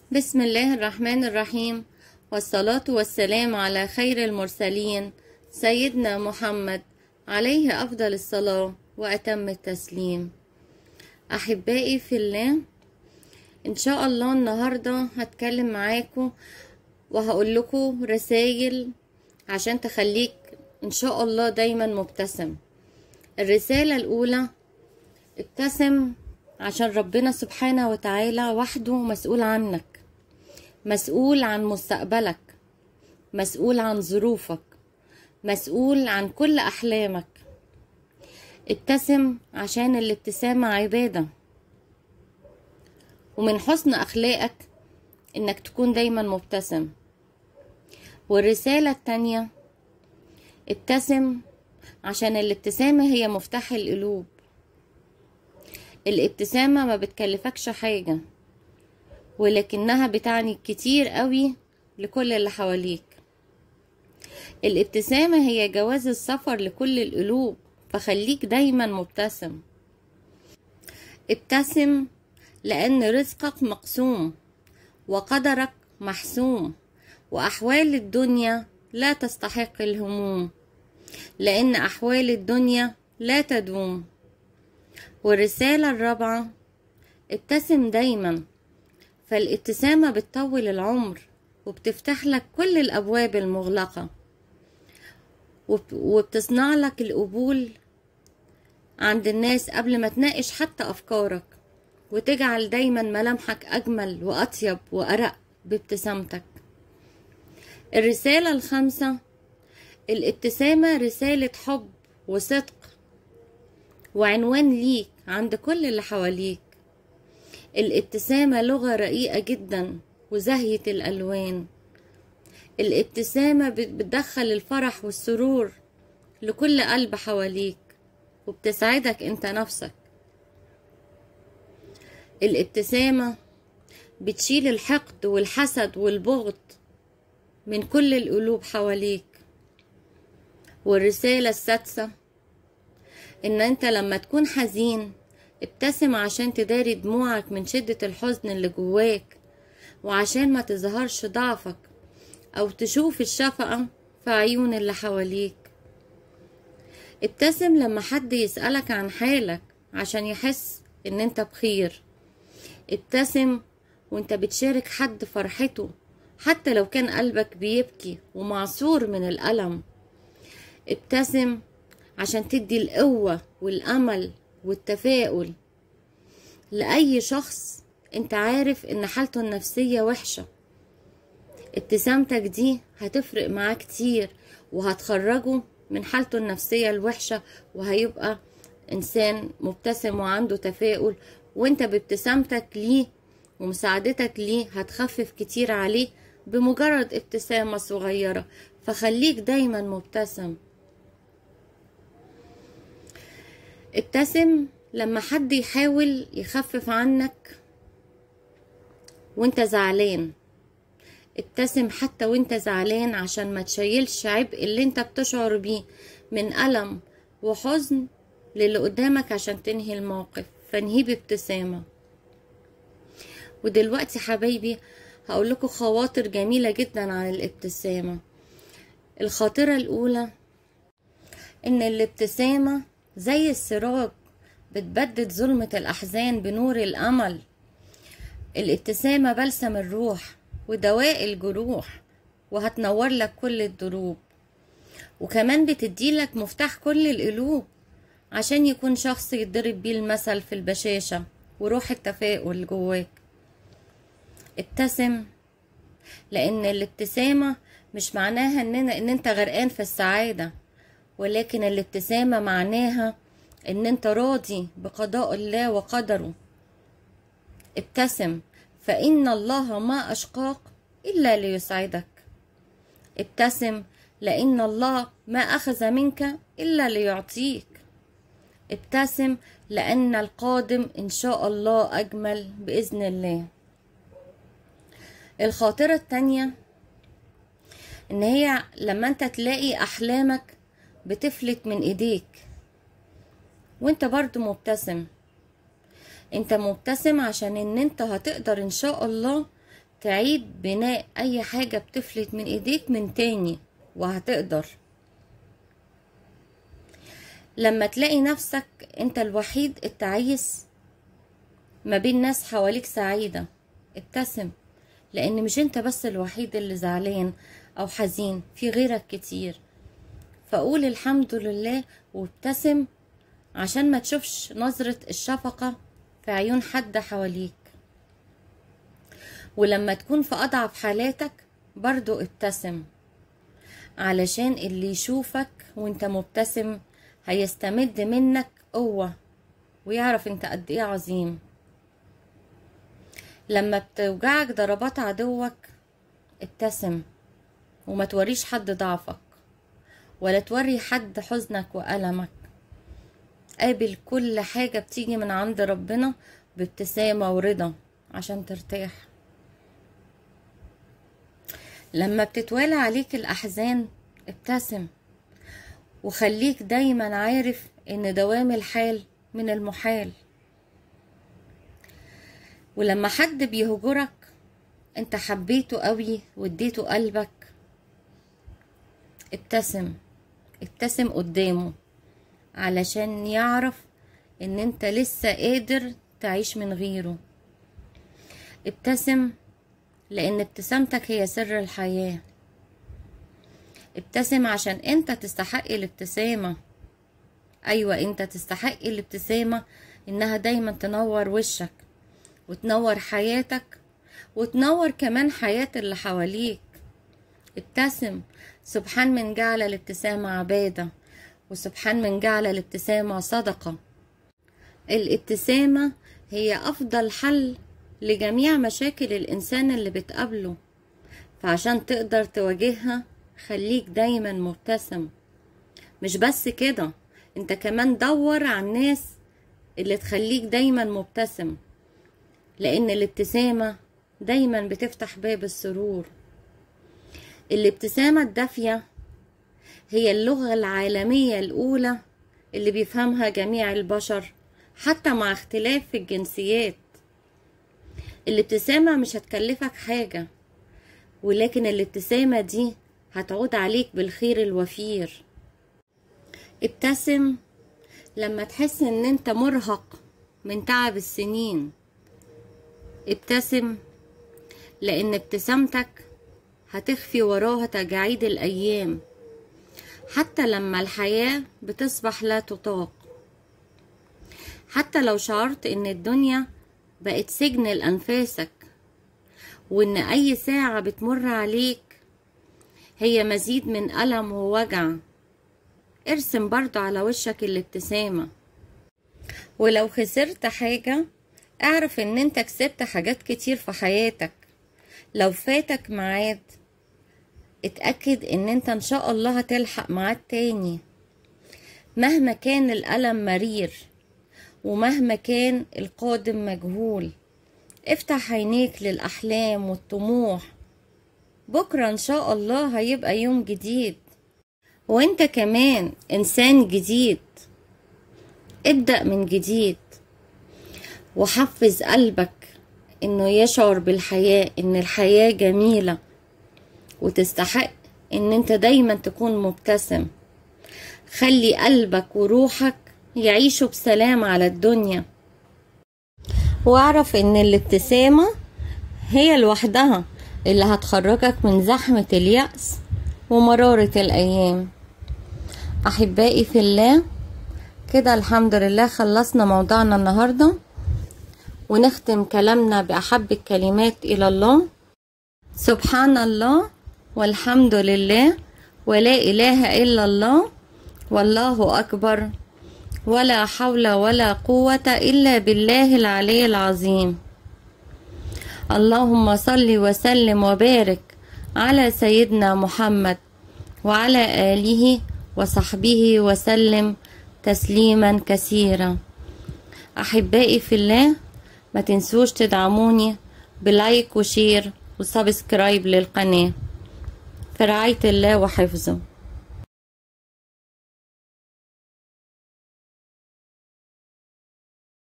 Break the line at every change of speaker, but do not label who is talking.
بسم الله الرحمن الرحيم والصلاة والسلام على خير المرسلين سيدنا محمد عليه أفضل الصلاة وأتم التسليم أحبائي في الله إن شاء الله النهاردة هتكلم معاكم وهقول لكم رسائل عشان تخليك إن شاء الله دايما مبتسم الرسالة الأولى ابتسم عشان ربنا سبحانه وتعالى وحده مسؤول عنك مسؤول عن مستقبلك مسؤول عن ظروفك مسؤول عن كل أحلامك ابتسم عشان الابتسامة عبادة ومن حسن أخلاقك إنك تكون دايما مبتسم والرسالة التانية ابتسم عشان الابتسامة هي مفتاح القلوب الابتسامة ما بتكلفكش حاجة ولكنها بتعني كتير قوي لكل اللي حواليك الابتسامة هي جواز السفر لكل القلوب فخليك دايما مبتسم ابتسم لأن رزقك مقسوم وقدرك محسوم وأحوال الدنيا لا تستحق الهموم لأن أحوال الدنيا لا تدوم والرسالة الرابعة ابتسم دايما فالابتسامة بتطول العمر وبتفتح لك كل الأبواب المغلقة وبتصنع لك القبول عند الناس قبل ما تناقش حتى أفكارك وتجعل دايما ملامحك أجمل وأطيب وأرق بابتسامتك الرسالة الخامسة الابتسامة رسالة حب وصدق وعنوان ليك عند كل اللي حواليك الابتسامة لغة رقيقة جدا وزهية الألوان الابتسامة بتدخل الفرح والسرور لكل قلب حواليك وبتسعدك انت نفسك الابتسامة بتشيل الحقد والحسد والبغض من كل القلوب حواليك والرسالة السادسة ان انت لما تكون حزين ابتسم عشان تداري دموعك من شدة الحزن اللي جواك وعشان ما تظهرش ضعفك او تشوف الشفقة في عيون اللي حواليك ابتسم لما حد يسألك عن حالك عشان يحس ان انت بخير ابتسم وانت بتشارك حد فرحته حتى لو كان قلبك بيبكي ومعصور من الألم ابتسم عشان تدي القوة والأمل والتفاؤل لأي شخص انت عارف ان حالته النفسية وحشة ابتسامتك دي هتفرق معاه كتير وهتخرجه من حالته النفسية الوحشة وهيبقى انسان مبتسم وعنده تفاؤل وانت بابتسامتك ليه ومساعدتك ليه هتخفف كتير عليه بمجرد ابتسامة صغيرة فخليك دايما مبتسم ابتسم لما حد يحاول يخفف عنك وانت زعلان ابتسم حتى وانت زعلان عشان ما تشيلش عبء اللي انت بتشعر بيه من ألم وحزن للي قدامك عشان تنهي الموقف فانهيه بابتسامة ودلوقتي حبايبي هقول لكم خواطر جميلة جدا عن الابتسامة الخاطرة الأولى إن الابتسامة زي السراج بتبدد ظلمة الأحزان بنور الأمل الابتسامة بلسم الروح ودواء الجروح وهتنور لك كل الدروب وكمان بتديلك مفتاح كل القلوب عشان يكون شخص يضرب بيه المثل في البشاشة وروح التفاؤل جواك ابتسم لأن الابتسامة مش معناها إن, إن أنت غرقان في السعادة ولكن الابتسامة معناها ان انت راضي بقضاء الله وقدره ابتسم فان الله ما اشقاك الا ليسعدك ابتسم لان الله ما اخذ منك الا ليعطيك ابتسم لان القادم ان شاء الله اجمل باذن الله الخاطره التانيه ان هي لما انت تلاقي احلامك بتفلت من ايديك وانت برضو مبتسم انت مبتسم عشان ان انت هتقدر ان شاء الله تعيد بناء اي حاجة بتفلت من ايديك من تاني وهتقدر لما تلاقي نفسك انت الوحيد التعيس ما بين ناس حواليك سعيدة ابتسم لان مش انت بس الوحيد اللي زعلان او حزين في غيرك كتير فقول الحمد لله وابتسم عشان ما تشوفش نظرة الشفقة في عيون حد حواليك ولما تكون في أضعف حالاتك برضو ابتسم علشان اللي يشوفك وانت مبتسم هيستمد منك قوة ويعرف انت قد ايه عظيم لما بتوجعك ضربات عدوك ابتسم وما توريش حد ضعفك ولا توري حد حزنك وألمك قابل كل حاجة بتيجي من عند ربنا بابتسامة ورضا عشان ترتاح لما بتتوالى عليك الأحزان ابتسم وخليك دايما عارف ان دوام الحال من المحال ولما حد بيهجرك انت حبيته قوي واديته قلبك ابتسم ابتسم قدامه علشان يعرف ان انت لسه قادر تعيش من غيره ابتسم لان ابتسامتك هي سر الحياة ابتسم عشان انت تستحق الابتسامة ايوه انت تستحق الابتسامة انها دايما تنور وشك وتنور حياتك وتنور كمان حياة اللي حواليك ابتسم سبحان من جعل الابتسامة عبادة وسبحان من جعل الابتسامة صدقة الابتسامة هي أفضل حل لجميع مشاكل الإنسان اللي بتقابله فعشان تقدر تواجهها خليك دايما مبتسم مش بس كده انت كمان دور على الناس اللي تخليك دايما مبتسم لأن الابتسامة دايما بتفتح باب السرور الابتسامة الدافية هي اللغة العالمية الأولى اللي بيفهمها جميع البشر حتى مع اختلاف في الجنسيات الابتسامة مش هتكلفك حاجة ولكن الابتسامة دي هتعود عليك بالخير الوفير ابتسم لما تحس ان انت مرهق من تعب السنين ابتسم لان ابتسامتك هتخفي وراها تجاعيد الايام حتى لما الحياة بتصبح لا تطاق حتى لو شعرت ان الدنيا بقت سجن لأنفاسك وان اي ساعة بتمر عليك هي مزيد من ألم ووجع ارسم برضو على وشك الابتسامة ولو خسرت حاجة اعرف ان انت كسبت حاجات كتير في حياتك لو فاتك ميعاد اتأكد ان انت ان شاء الله هتلحق ميعاد تاني مهما كان الألم مرير ومهما كان القادم مجهول افتح عينيك للأحلام والطموح بكرة ان شاء الله هيبقى يوم جديد وانت كمان انسان جديد ابدأ من جديد وحفز قلبك انه يشعر بالحياة ان الحياة جميلة وتستحق ان انت دايما تكون مبتسم خلي قلبك وروحك يعيشوا بسلام على الدنيا واعرف ان الابتسامة هي لوحدها اللي هتخرجك من زحمة اليأس ومرارة الأيام أحبائي في الله كده الحمد لله خلصنا موضوعنا النهاردة ونختم كلامنا بأحب الكلمات إلى الله سبحان الله والحمد لله ولا إله إلا الله والله أكبر ولا حول ولا قوة إلا بالله العلي العظيم اللهم صل وسلم وبارك على سيدنا محمد وعلى آله وصحبه وسلم تسليما كثيرا أحبائي في الله ما تنسوش تدعموني بلايك وشير وسبسكرايب للقناة في رعاية الله وحفظه